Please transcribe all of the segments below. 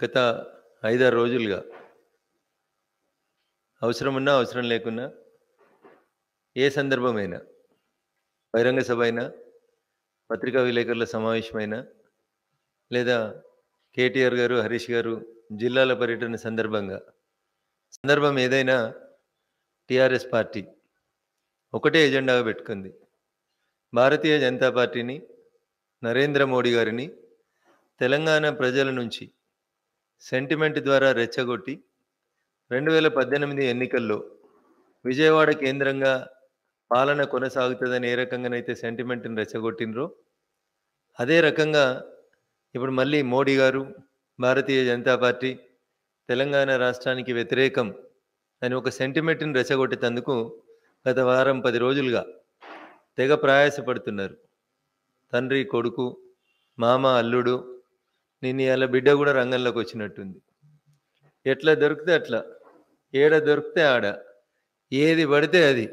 గత ఐదారు రోజులుగా అవసరమున్నా అవసరం లేకున్నా ఏ సందర్భమైనా బహిరంగ సభ అయినా పత్రికా విలేకరుల సమావేశమైనా లేదా కేటీఆర్ గారు హరీష్ గారు జిల్లాల పర్యటన సందర్భంగా సందర్భం ఏదైనా టిఆర్ఎస్ పార్టీ ఒకటే ఎజెండాగా పెట్టుకుంది భారతీయ జనతా పార్టీని నరేంద్ర మోడీ గారిని తెలంగాణ ప్రజల నుంచి సెంటిమెంట్ ద్వారా రెచ్చగొట్టి రెండు వేల పద్దెనిమిది ఎన్నికల్లో విజయవాడ కేంద్రంగా పాలన కొనసాగుతుందని ఏ రకంగానైతే సెంటిమెంట్ని రెచ్చగొట్టినరో అదే రకంగా ఇప్పుడు మళ్ళీ మోడీ గారు భారతీయ జనతా పార్టీ తెలంగాణ రాష్ట్రానికి వ్యతిరేకం అని ఒక సెంటిమెంట్ని రెచ్చగొట్టేందుకు గత వారం పది రోజులుగా తెగ ప్రయాసపడుతున్నారు తండ్రి కొడుకు మామ అల్లుడు నిన్ను ఇలా బిడ్డ కూడా రంగంలోకి వచ్చినట్టుంది ఎట్లా దొరికితే అట్లా ఏడ దొరికితే ఆడ ఏది పడితే అది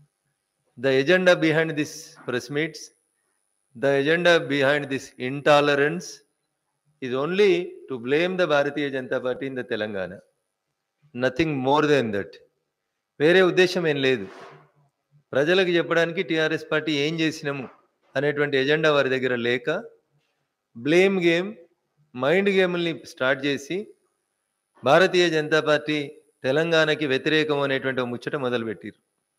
the agenda behind this press meets the agenda behind this intolerance is only to blame the Bharatiya Janata Party in the Telangana nothing more then that వేరే ఉద్దేశం ఏం లేదు ప్రజలకు చెప్పడానికి టీఆర్ఎస్ పార్టీ ఏం చేసినాము అనేటువంటి ఎజెండా వారి దగ్గర లేక బ్లేమ్ గేమ్ మైండ్ గేమ్ని స్టార్ట్ చేసి భారతీయ జనతా పార్టీ తెలంగాణకి వ్యతిరేకం అనేటువంటి ఒక ముచ్చట మొదలుపెట్టారు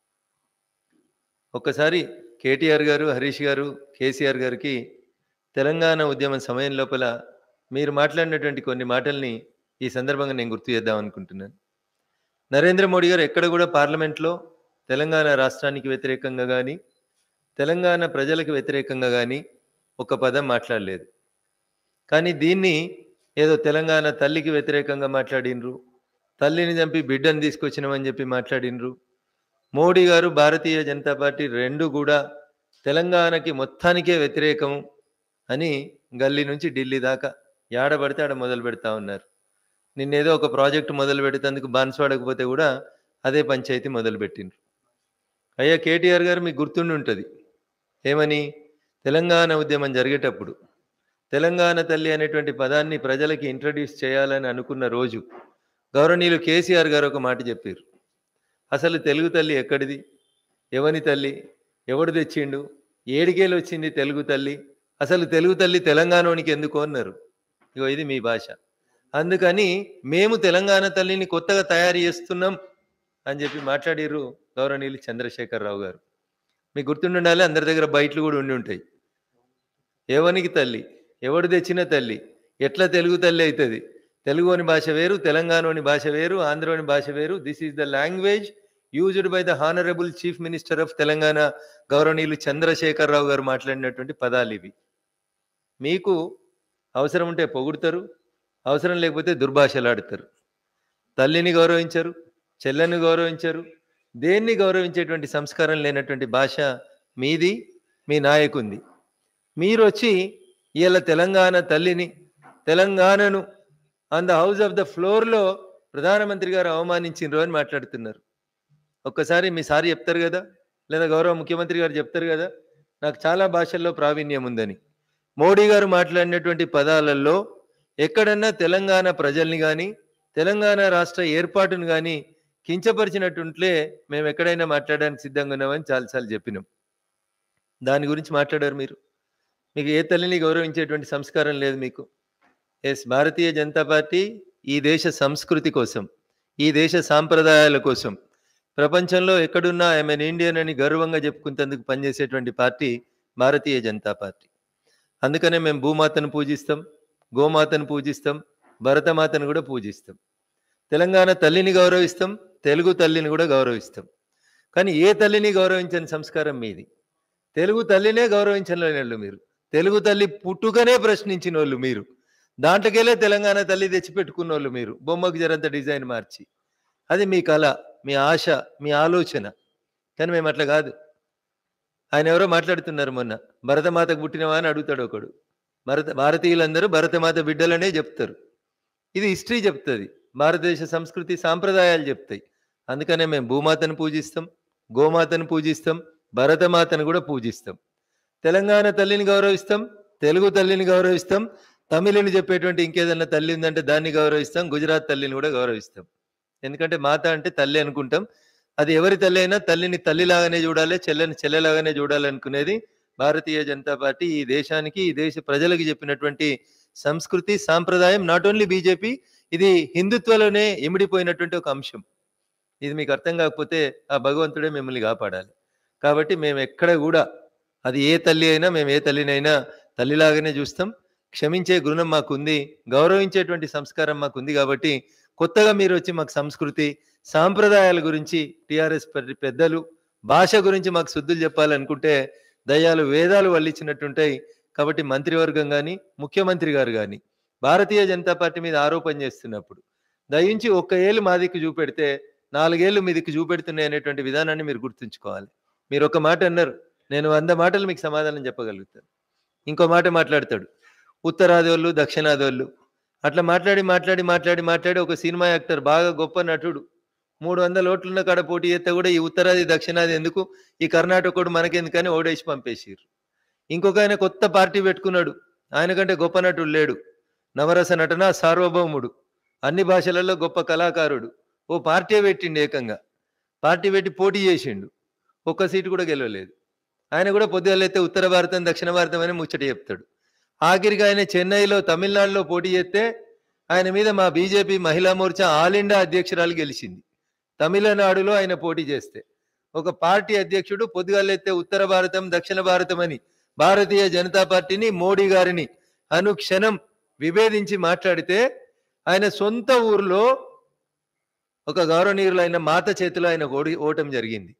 ఒక్కసారి కేటీఆర్ గారు హరీష్ గారు కేసీఆర్ గారికి తెలంగాణ ఉద్యమం సమయం లోపల మీరు మాట్లాడినటువంటి కొన్ని మాటల్ని ఈ సందర్భంగా నేను గుర్తు చేద్దాం అనుకుంటున్నాను నరేంద్ర మోడీ గారు ఎక్కడ కూడా పార్లమెంట్లో తెలంగాణ రాష్ట్రానికి వ్యతిరేకంగా కానీ తెలంగాణ ప్రజలకు వ్యతిరేకంగా కానీ ఒక పదం మాట్లాడలేదు కానీ దీన్ని ఏదో తెలంగాణ తల్లికి వ్యతిరేకంగా మాట్లాడినరు తల్లిని చంపి బిడ్డను తీసుకొచ్చినామని చెప్పి మాట్లాడినరు మోడీ గారు భారతీయ జనతా పార్టీ రెండు కూడా తెలంగాణకి మొత్తానికే వ్యతిరేకం అని గల్లీ నుంచి ఢిల్లీ దాకా ఏడబడితే ఆడ మొదలు పెడతా ఉన్నారు నిన్నేదో ఒక ప్రాజెక్ట్ మొదలు పెడేందుకు బాన్స్వాడకపోతే కూడా అదే పంచాయతీ మొదలు పెట్టిండ్రు అయ్యా కేటీఆర్ గారు మీకు గుర్తుండి ఉంటుంది ఏమని తెలంగాణ ఉద్యమం జరిగేటప్పుడు తెలంగాణ తల్లి అనేటువంటి పదాన్ని ప్రజలకి ఇంట్రడ్యూస్ చేయాలని అనుకున్న రోజు గౌరవనీయులు కేసీఆర్ గారు ఒక మాట చెప్పారు అసలు తెలుగు తల్లి ఎక్కడిది ఎవని తల్లి ఎవడు తెచ్చిండు ఏడికేలు వచ్చింది తెలుగు తల్లి అసలు తెలుగు తల్లి తెలంగాణలోనికి ఎందుకు అన్నారు ఇగో ఇది మీ భాష అందుకని మేము తెలంగాణ తల్లిని కొత్తగా తయారు చేస్తున్నాం అని చెప్పి మాట్లాడిర్రు గౌరవనీయులు చంద్రశేఖరరావు గారు మీకు గుర్తుండాలి అందరి దగ్గర బయటలు కూడా ఉండి ఉంటాయి ఎవనికి తల్లి ఎవడు తెచ్చిన తల్లి ఎట్లా తెలుగు తల్లి అవుతుంది తెలుగుని భాష వేరు తెలంగాణలోని భాష వేరు ఆంధ్రలోని భాష వేరు this is the language used by the honourable chief minister of Telangana గౌరవనీయులు చంద్రశేఖరరావు గారు మాట్లాడినటువంటి పదాలు ఇవి మీకు అవసరం ఉంటే పొగుడతారు అవసరం లేకపోతే దుర్భాషలాడతారు తల్లిని గౌరవించరు చెల్లెని గౌరవించరు దేన్ని గౌరవించేటువంటి సంస్కారం లేనటువంటి భాష మీది మీ నాయకుంది మీరు వచ్చి ఇలా తెలంగాణ తల్లిని తెలంగాణను on the house of the ఫ్లోర్లో ప్రధానమంత్రి గారు అవమానించిండ్రు అని మాట్లాడుతున్నారు ఒక్కసారి మీ సారి చెప్తారు కదా లేదా గౌరవ ముఖ్యమంత్రి గారు చెప్తారు కదా నాకు చాలా భాషల్లో ప్రావీణ్యం ఉందని మోడీ గారు మాట్లాడినటువంటి పదాలలో ఎక్కడన్నా తెలంగాణ ప్రజల్ని కానీ తెలంగాణ రాష్ట్ర ఏర్పాటును కానీ కించపరిచినట్టుంటే మేము ఎక్కడైనా మాట్లాడడానికి సిద్ధంగా ఉన్నామని చాలాసార్లు చెప్పినాం దాని గురించి మాట్లాడారు మీరు మీకు ఏ తల్లిని గౌరవించేటువంటి సంస్కారం లేదు మీకు ఎస్ భారతీయ జనతా పార్టీ ఈ దేశ సంస్కృతి కోసం ఈ దేశ సాంప్రదాయాల కోసం ప్రపంచంలో ఎక్కడున్నా ఐఎమ్ ఇండియన్ అని గర్వంగా చెప్పుకునేందుకు పనిచేసేటువంటి పార్టీ భారతీయ జనతా పార్టీ అందుకనే మేము భూమాతను పూజిస్తాం గోమాతను పూజిస్తాం భరతమాతను కూడా పూజిస్తాం తెలంగాణ తల్లిని గౌరవిస్తాం తెలుగు తల్లిని కూడా గౌరవిస్తాం కానీ ఏ తల్లిని గౌరవించని సంస్కారం మీది తెలుగు తల్లినే గౌరవించని వాళ్ళు మీరు తెలుగు తల్లి పుట్టుకనే ప్రశ్నించిన వాళ్ళు మీరు దాంట్లోకెళ్ళే తెలంగాణ తల్లి తెచ్చిపెట్టుకున్న వాళ్ళు మీరు బొమ్మకు జరంత డిజైన్ మార్చి అది మీ కళ మీ ఆశ మీ ఆలోచన కానీ మేము అట్లా కాదు ఆయన ఎవరో మాట్లాడుతున్నారు మొన్న భరతమాతకు పుట్టినవా అని అడుగుతాడు ఒకడు భరత భారతీయులందరూ భరతమాత బిడ్డలనే చెప్తారు ఇది హిస్టరీ చెప్తుంది భారతదేశ సంస్కృతి సాంప్రదాయాలు చెప్తాయి అందుకనే మేము భూమాతను పూజిస్తాం గోమాతను పూజిస్తాం భరతమాతను కూడా పూజిస్తాం తెలంగాణ తల్లిని గౌరవిస్తాం తెలుగు తల్లిని గౌరవిస్తాం తమిళని చెప్పేటువంటి ఇంకేదన్నా తల్లి ఉందంటే దాన్ని గౌరవిస్తాం గుజరాత్ తల్లిని కూడా గౌరవిస్తాం ఎందుకంటే మాత అంటే తల్లి అనుకుంటాం అది ఎవరి తల్లి అయినా తల్లిని తల్లిలాగానే చూడాలి చెల్లెని చెల్లెలాగానే చూడాలి అనుకునేది భారతీయ జనతా పార్టీ ఈ దేశానికి ఈ దేశ ప్రజలకు చెప్పినటువంటి సంస్కృతి సాంప్రదాయం నాట్ ఓన్లీ బీజేపీ ఇది హిందుత్వలోనే ఇమిడిపోయినటువంటి ఒక అంశం ఇది మీకు అర్థం కాకపోతే ఆ భగవంతుడే మిమ్మల్ని కాపాడాలి కాబట్టి మేము ఎక్కడ కూడా అది ఏ తల్లి అయినా మేము ఏ తల్లినైనా తల్లిలాగానే చూస్తాం క్షమించే గుణం మాకుంది గౌరవించేటువంటి సంస్కారం మాకుంది కాబట్టి కొత్తగా మీరు వచ్చి మాకు సంస్కృతి సాంప్రదాయాల గురించి టిఆర్ఎస్ పెద్దలు భాష గురించి మాకు శుద్ధులు చెప్పాలనుకుంటే దయ్యాలు వేదాలు వల్లించినట్టుంటాయి కాబట్టి మంత్రివర్గం కానీ ముఖ్యమంత్రి గారు కానీ భారతీయ జనతా పార్టీ మీద ఆరోపణ చేస్తున్నప్పుడు దయించి ఒక్క ఏళ్ళు మా దిక్కు చూపెడితే నాలుగేళ్లు మీ దిక్కు చూపెడుతున్నాయి అనేటువంటి విధానాన్ని మీరు గుర్తుంచుకోవాలి మీరు ఒక మాట అన్నారు నేను వంద మాటలు మీకు సమాధానం చెప్పగలుగుతాను ఇంకో మాట మాట్లాడతాడు ఉత్తరాదోళ్ళు దక్షిణాదోళ్ళు అట్లా మాట్లాడి మాట్లాడి మాట్లాడి మాట్లాడి ఒక సినిమా యాక్టర్ బాగా గొప్ప నటుడు మూడు వందల ఓట్లున్న కాడ పోటీ చేస్తే కూడా ఈ ఉత్తరాది దక్షిణాది ఎందుకు ఈ కర్ణాటకోడు మనకెందుకని ఓడేసి పంపేసిర్రు ఇంకొక ఆయన కొత్త పార్టీ పెట్టుకున్నాడు ఆయన కంటే గొప్ప నటుడు లేడు నవరస నటన సార్వభౌముడు అన్ని భాషలలో గొప్ప కళాకారుడు ఓ పార్టీ పెట్టిండు ఏకంగా పార్టీ పెట్టి పోటీ చేసిండు ఒక్క సీటు కూడా గెలవలేదు ఆయన కూడా పొద్దుగాలైతే ఉత్తర భారతం దక్షిణ భారతం అని ముచ్చట చెప్తాడు ఆఖరికి ఆయన చెన్నైలో తమిళనాడులో పోటీ చేస్తే ఆయన మీద మా బీజేపీ మహిళా మోర్చా ఆల్ ఇండియా అధ్యక్షురాలు గెలిచింది తమిళనాడులో ఆయన పోటీ చేస్తే ఒక పార్టీ అధ్యక్షుడు పొద్దుగాలెత్తే ఉత్తర భారతం దక్షిణ భారతం అని భారతీయ జనతా పార్టీని మోడీ గారిని అనుక్షణం విభేదించి మాట్లాడితే ఆయన సొంత ఊర్లో ఒక గౌరవనీయులైన మాత చేతిలో ఆయన ఓడి ఓటం జరిగింది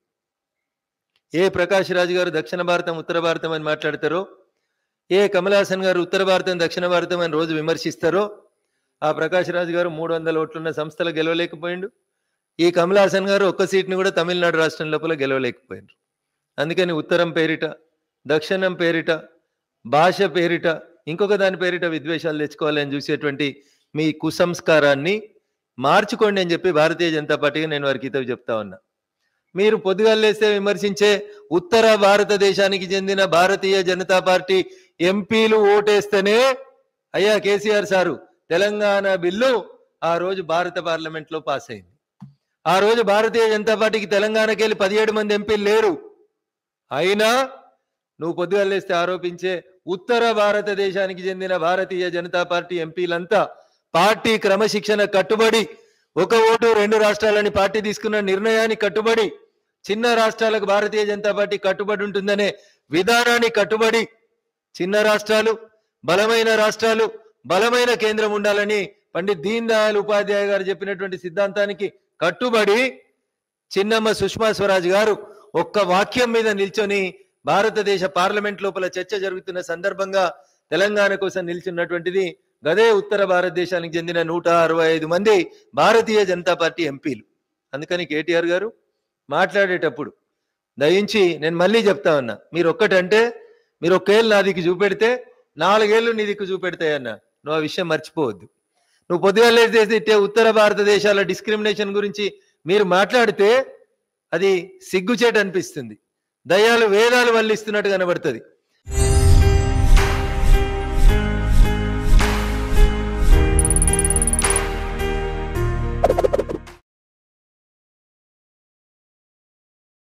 ఏ ప్రకాష్ రాజు గారు దక్షిణ భారతం ఉత్తర భారతం అని మాట్లాడతారో ఏ కమలాసన్ గారు ఉత్తర భారతం దక్షిణ భారతం అని రోజు విమర్శిస్తారో ఆ ప్రకాష్ రాజు గారు మూడు వందల ఓట్లున్న సంస్థలు గెలవలేకపోయిండు ఈ కమలాసన్ గారు ఒక్క సీట్ని కూడా తమిళనాడు రాష్ట్రం లోపల గెలవలేకపోయినారు అందుకని ఉత్తరం పేరిట దక్షిణం పేరిట భాష పేరిట ఇంకొక దాని పేరిట విద్వేషాలు తెచ్చుకోవాలని చూసేటువంటి మీ కుసంస్కారాన్ని మార్చుకోండి అని చెప్పి భారతీయ జనతా పార్టీగా నేను వారికి ఇతవి చెప్తా ఉన్నా మీరు పొద్దుగాలేస్తే విమర్శించే ఉత్తర భారతదేశానికి చెందిన భారతీయ జనతా పార్టీ ఎంపీలు ఓటేస్తేనే అయ్యా కేసీఆర్ సారు తెలంగాణ బిల్లు ఆ రోజు భారత పార్లమెంట్ లో పాస్ అయింది ఆ రోజు భారతీయ జనతా పార్టీకి తెలంగాణకి వెళ్ళి పదిహేడు మంది ఎంపీలు లేరు అయినా నువ్వు పొద్దుగాలేస్తే ఆరోపించే ఉత్తర భారతదేశానికి చెందిన భారతీయ జనతా పార్టీ ఎంపీలంతా పార్టీ క్రమశిక్షణ కట్టుబడి ఒక ఓటు రెండు రాష్ట్రాలని పార్టీ తీసుకున్న నిర్ణయాన్ని కట్టుబడి చిన్న రాష్ట్రాలకు భారతీయ జనతా పార్టీ కట్టుబడి ఉంటుందనే విధానాన్ని కట్టుబడి చిన్న రాష్ట్రాలు బలమైన రాష్ట్రాలు బలమైన కేంద్రం ఉండాలని పండిత్ దీన్ దయాళ్ ఉపాధ్యాయ గారు చెప్పినటువంటి సిద్ధాంతానికి కట్టుబడి చిన్నమ్మ సుష్మా స్వరాజ్ గారు ఒక్క వాక్యం మీద నిల్చొని భారతదేశ పార్లమెంట్ లోపల చర్చ జరుగుతున్న సందర్భంగా తెలంగాణ కోసం నిల్చున్నటువంటిది గదే ఉత్తర భారతదేశానికి చెందిన నూట అరవై ఐదు మంది భారతీయ జనతా పార్టీ ఎంపీలు అందుకని కేటీఆర్ గారు మాట్లాడేటప్పుడు దయించి నేను మళ్ళీ చెప్తా ఉన్నా మీరు ఒక్కటంటే మీరు ఒక్కేళ్ళు నా దిక్కు చూపెడితే నాలుగేళ్లు నీ దిక్కు చూపెడతాయన్న నువ్వు ఆ విషయం మర్చిపోవద్దు నువ్వు పొద్దుగాలే ఇట్టే ఉత్తర భారతదేశాల డిస్క్రిమినేషన్ గురించి మీరు మాట్లాడితే అది సిగ్గుచేటు అనిపిస్తుంది దయ్యాలు వేదాలు వల్లిస్తున్నట్టు కనబడుతుంది